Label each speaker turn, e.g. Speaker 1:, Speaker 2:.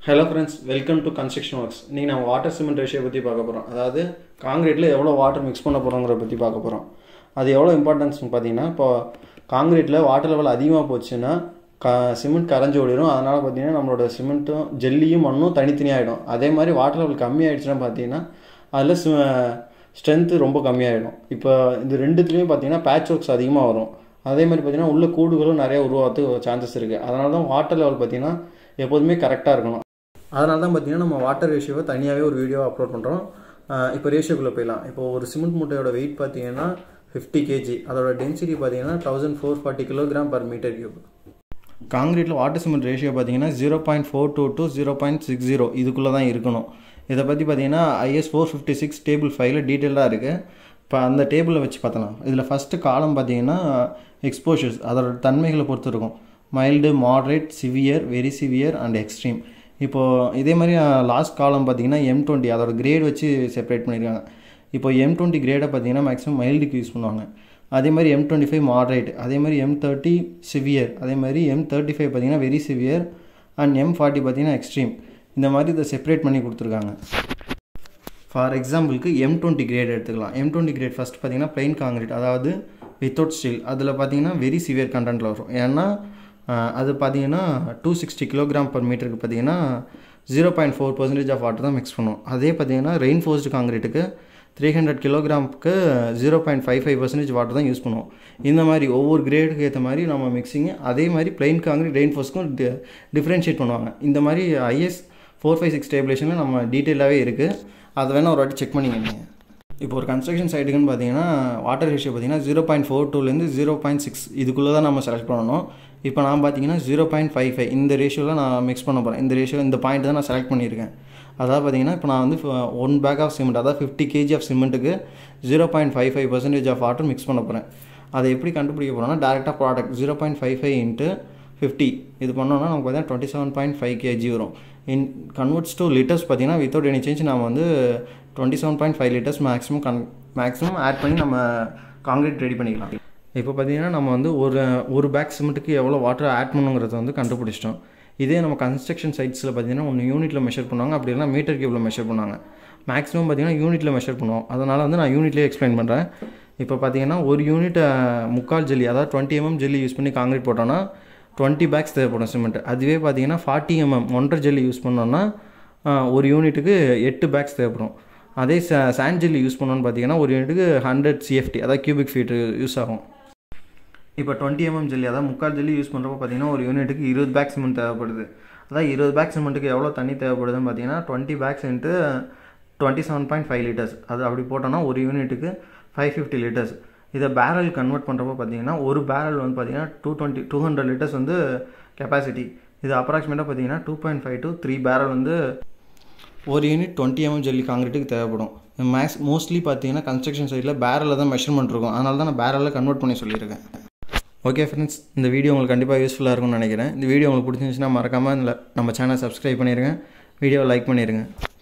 Speaker 1: hello friends welcome to construction works நீங்கள் நம்ம water cement ratio பற்றி பார்க்க போகிறோம் அதாவது காங்கிரீட்டில் எவ்வளோ வாட்டர் மிக்ஸ் பண்ண போகிறோங்கிறத பற்றி பார்க்க போகிறோம் அது எவ்வளோ இம்பார்ட்டன்ஸ்னு பார்த்தீங்கன்னா இப்போ காங்கிரீட்டில் வாட்டர் லெவல் அதிகமாக போச்சுன்னா க சிமெண்ட் கரைஞ்சி ஓடிடும் அதனால் பார்த்தீங்கன்னா நம்மளோட சிமெண்ட்டும் ஜெல்லியும் மண்ணும் தனித்தனியாகிடும் அதே மாதிரி வாட்டர் லெவல் கம்மியாயிடுச்சுன்னா பார்த்தீங்கன்னா அதில் சி ஸ்ட்ரென்த்து ரொம்ப கம்மியாயிடும் இப்போ இது ரெண்டுத்துலேயும் பார்த்தீங்கன்னா பேட்ச் ஒர்க்ஸ் அதிகமாக வரும் அதே மாதிரி பார்த்தீங்கன்னா உள்ள கூடுகளும் நிறைய உருவாகிறதுக்கு சான்சஸ் இருக்குது அதனால தான் வாட்டர் லெவல் பார்த்தீங்கன்னா எப்போதுமே கரெக்டாக இருக்கணும் அதனால தான் பார்த்தீங்கன்னா நம்ம வாட்டர் ரேஷியோவை தனியாகவே ஒரு வீடியோ அப்லோட் பண்ணுறோம் இப்போ ரேஷியோக்குள்ளே போயிடலாம் இப்போ ஒரு சிமெண்ட் மூட்டையோட வெயிட் பார்த்தீங்கன்னா ஃபிஃப்டி கேஜி அதோட டென்சிட்டி பார்த்தீங்கன்னா thousand four forty kilogram per metre cube காங்கிரீட்டில் வாட்டர் சிமெண்ட் ரேஷியோ பார்த்தீங்கன்னா zero point four two to zero point six zero இதுக்குள்ளே தான் இருக்கணும் இதை பற்றி பார்த்தீங்கன்னா IS four fifty six table ஃபைவ்ல டீட்டெயிலாக இருக்குது இப்போ அந்த டேபிளில் வச்சு பார்த்தலாம் இதில் ஃபஸ்ட்டு காலம் பார்த்தீங்கன்னா எக்ஸ்போஷர்ஸ் அதோட தன்மைகளை பொறுத்து இருக்கும் mild moderate severe very severe and extreme இப்போது இதே மாதிரி லாஸ்ட் காலம் பார்த்தீங்கன்னா எம் டுவெண்ட்டி அதோட கிரேட் வச்சு செப்பரேட் பண்ணியிருக்காங்க இப்போ எம் டுவெண்ட்டி கிரேடை பார்த்தீங்கன்னா மேக்ஸிமம் மைல்டுக்கு யூஸ் பண்ணுவாங்க அதே மாதிரி எம் டுவெண்ட்டி ஃபைவ் மாட்ரேட் அதே மாதிரி எம் தேர்ட்டி சிவியர் அதே மாதிரி எம் தேர்ட்டி ஃபைவ் பார்த்தீங்கன்னா very severe and M forty பார்த்தீங்கன்னா எக்ஸ்ட்ரீம் இந்த மாதிரி இதை செப்பரேட் பண்ணி கொடுத்துருக்காங்க ஃபார் எக்ஸாம்பிளுக்கு எம் டுவெண்ட்டி கிரேட் எடுத்துக்கலாம் எம் டுவெண்ட்டி கிரேட் ஃபஸ்ட் பார்த்தீங்கன்னா பிளைன் காங்கிரீட் அதாவது வித்தவுட் ஸ்டீல் அதில் பார்த்தீங்கன்னா வெரி சிவியர் கண்டென்ட்டில் வரும் ஏன்னா அது பார்த்தீங்கன்னா டூ சிக்ஸ்டி கிலோகிராம் பர் மீட்டருக்கு பார்த்தீங்கன்னா zero point four percentage of water தான் மிக்ஸ் பண்ணும் அதே பார்த்தீங்கன்னா ரெயின்ஃபோர்ஸ்டு காங்கிரீட்டுக்கு த்ரீ ஹண்ட்ரட் கிலோகிராமுக்கு zero point five five percentage water தான் யூஸ் பண்ணுவோம் இந்த மாதிரி ஒவ்வொரு கிரேடுக்கு ஏற்ற மாதிரி நம்ம மிக்சிங்கு அதே மாதிரி பிளைன் காங்கிரீட் ரெயின்ஃபோர்ஸ்க்கும் டி டிஃப்ரென்ஷியேட் பண்ணுவாங்க இந்த மாதிரி ஐஎஸ் ஃபோர் ஃபைவ் சிக்ஸ் டேபிளேஷனில் நம்ம டீட்டெயிலாகவே இருக்குது அதை வேணால் ஒரு வாட்டி செக் பண்ணிங்க நீங்கள் இப்போ ஒரு கன்ஸ்ட்ரக்ஷன் சைட்டுக்குன்னு பார்த்தீங்கன்னா வாட்டர் ரேஷியோ பார்த்தீங்கன்னா ஜீரோ பாயிண்ட் ஃபோர் டூலேருந்து ஜீரோ பாயிண்ட் சிக்ஸ் இதுக்குள்ளே தான் நம்ம செலக்ட் பண்ணணும் இப்போ நான் பார்த்தீங்கன்னா ஜீரோ பாயிண்ட் ஃபைவ் ஃபைவ் இந்த ரேஷியோவில் நான் மிக்ஸ் பண்ண போகிறேன் இந்த ரேஷியோ இந்த பாயிண்ட் தான் நான் செலக்ட் பண்ணியிருக்கேன் அதாவது பார்த்தீங்கன்னா இப்போ நான் வந்து ஒன் பேக் ஆஃப் சிமெண்ட் அதாவது ஃபிஃப்டி கேஜி ஆஃப் சிமெண்ட்டுக்கு zero point five five percentage of water mix பண்ண போகிறேன் அதை எப்படி கண்டுபிடிக்க போகிறோம்னா டேரெக்டாக product zero point five five into fifty இது பண்ணோன்னா நமக்கு பார்த்தீங்கன்னா twenty seven point five kg வரும் இன் கன்வெர்ட்ஸ் டு லிட்டர்ஸ் பார்த்தீங்கன்னா வித்தவுட் எனி சேஞ்ச் நம்ம வந்து twenty seven point five litres maximum can maximum add பண்ணி நம்ம காங்கிரீட் ரெடி பண்ணிக்கலாம் இப்போ பார்த்தீங்கன்னா நம்ம வந்து ஒரு ஒரு பேக் சிமெண்ட்டுக்கு எவ்வளோ வாட்டர் ஆட் பண்ணுங்கிறத வந்து கண்டுபிடிச்சிட்டோம் இதே நம்ம கன்ஸ்ட்ரக்ஷன் சைட்ஸில் பார்த்தீங்கன்னா ஒன்று யூனிட்டில் மெஷர் பண்ணுவாங்க அப்படி இல்லைனா மீட்டர் கியூபில் மெஷர் பண்ணுவாங்க மேக்ஸிமம் பார்த்தீங்கன்னா யூனிட்டில் மெஷர் பண்ணுவோம் அதனால் வந்து நான் யூனிட்லேயே எக்ஸ்பிளைன் பண்ணுறேன் இப்போ பார்த்தீங்கன்னா ஒரு யூனிட் முக்கால் ஜெல்லி அதாவது டுவெண்ட்டி எம்எம் ஜெல்லி யூஸ் பண்ணி காங்கிரீட் போட்டோன்னா டுவெண்ட்டி பேக்ஸ் தேவைப்படும் சிமெண்ட் அதுவே பார்த்தீங்கன்னா ஃபார்ட்டி எம்எம் ஒன்றரை ஜெல்லி யூஸ் பண்ணோன்னா ஒரு யூனிட்டுக்கு எட்டு பேக்ஸ் தேவைப்படும் அதே சாண்ட் ஜெல்லி யூஸ் பண்ணோன்னு பார்த்தீங்கன்னா ஒரு யூனிட்டுக்கு ஹண்ட்ரட் சிஎஃப்டி அதாவது கியூபிக் ஃபீட்டு யூஸ் ஆகும் இப்போ டுவெண்ட்டி எம்எம் ஜெல்லி அதாவது முக்கால் ஜெல்லி யூஸ் பண்ணுறப்போ பார்த்தீங்கன்னா ஒரு யூனிட்டுக்கு இருபது பேக் சிமெண்ட் தேவைப்படுது அதாவது இருபது பேக் சிமெண்ட்டுக்கு எவ்வளோ தண்ணி தேவைப்படுதுன்னு பார்த்தீங்கன்னா twenty bags into twenty seven point five litres அது அப்படி போட்டோன்னா ஒரு யூனிட்டுக்கு ஃபைவ் ஃபிஃப்டி லிட்டர்ஸ் இதை பேரல் கன்வெர்ட் பண்ணுறப்போ பார்த்தீங்கன்னா ஒரு பேரல் வந்து பார்த்தீங்கன்னா two twenty two hundred litres வந்து கெப்பாசிட்டி இது அப்ராக்சிமேட்டாக பார்த்தீங்கன்னா two point five to three barrel வந்து ஒரு யூனிட் டுவெண்ட்டி எம்எம் ஜெல்லி காங்கிரீட்டுக்கு தேவைப்படும் மேக்ஸ் மோஸ்ட்லி பார்த்தீங்கன்னா கன்ஸ்ட்ரக்ஷன் சைடில் பேரலில் தான் மெஷர்மெண்ட் இருக்கும் அதனால தான் நான் பேரலில் கன்வெர்ட் பண்ணி சொல்லியிருக்கேன் ஓகே ஃப்ரெண்ட்ஸ் இந்த வீடியோ உங்களுக்கு கண்டிப்பாக யூஸ்ஃபுல்லாக இருக்கும்னு நினைக்கிறேன் இந்த வீடியோ உங்களுக்கு பிடிச்சிருந்துச்சுன்னா மறக்காமல் நம்ம சேனல் சப்ஸ்கிரைப் பண்ணிடுங்க வீடியோவை லைக் பண்ணிடுங்க